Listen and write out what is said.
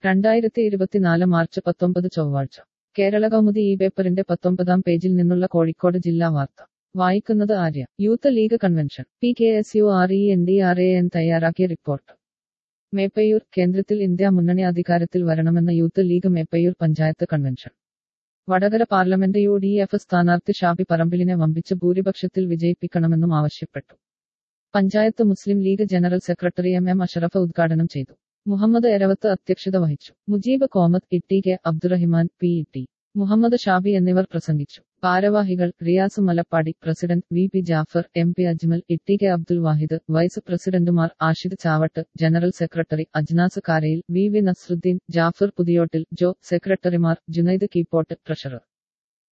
രണ്ടായിരത്തി ഇരുപത്തിനാല് മാർച്ച് പത്തൊമ്പത് ചൊവ്വാഴ്ച കേരള കൗമുദി ഈ പേപ്പറിന്റെ പത്തൊമ്പതാം പേജിൽ നിന്നുള്ള കോഴിക്കോട് ജില്ലാ വാർത്ത വായിക്കുന്നത് Arya youth league convention P K S U R E N D R A N തയ്യാറാക്കിയ റിപ്പോർട്ട് മേപ്പയൂർ കേന്ദ്രത്തിൽ ഇന്ത്യ മുന്നണി അധികാരത്തിൽ വരണമെന്ന youth league Meppayur panchayat convention Vadakara parliament U D F സ്ഥാനാർത്ഥി ഷാബി പറമ്പിലിനെ വമ്പിച്ച് ഭൂരിപക്ഷത്തിൽ വിജയിപ്പിക്കണമെന്നും ആവശ്യപ്പെട്ടു panchayat Muslim league general secretary M M Ashraf ഉദ്ഘാടനം ചെയ്തു മുഹമ്മദ് എരവത്ത് അധ്യക്ഷത വഹിച്ചു Mujeeb Komath Itti K Abdurahiman P T Muhammad Shabi എന്നിവർ പ്രസംഗിച്ചു ഭാരവാഹികൾ Riyas Malappadi president V P Jafar M P Ajmal Itti K Abdul Wahid vice പ്രസിഡന്റുമാർ Ashid Chavatt general secretary Ajnas Karayil V V Nasruddin Jafar Puthiyottil ജോ സെക്രട്ടറിമാർ ജുനൈദ് കീപ്പോട്ട് ട്രഷറർ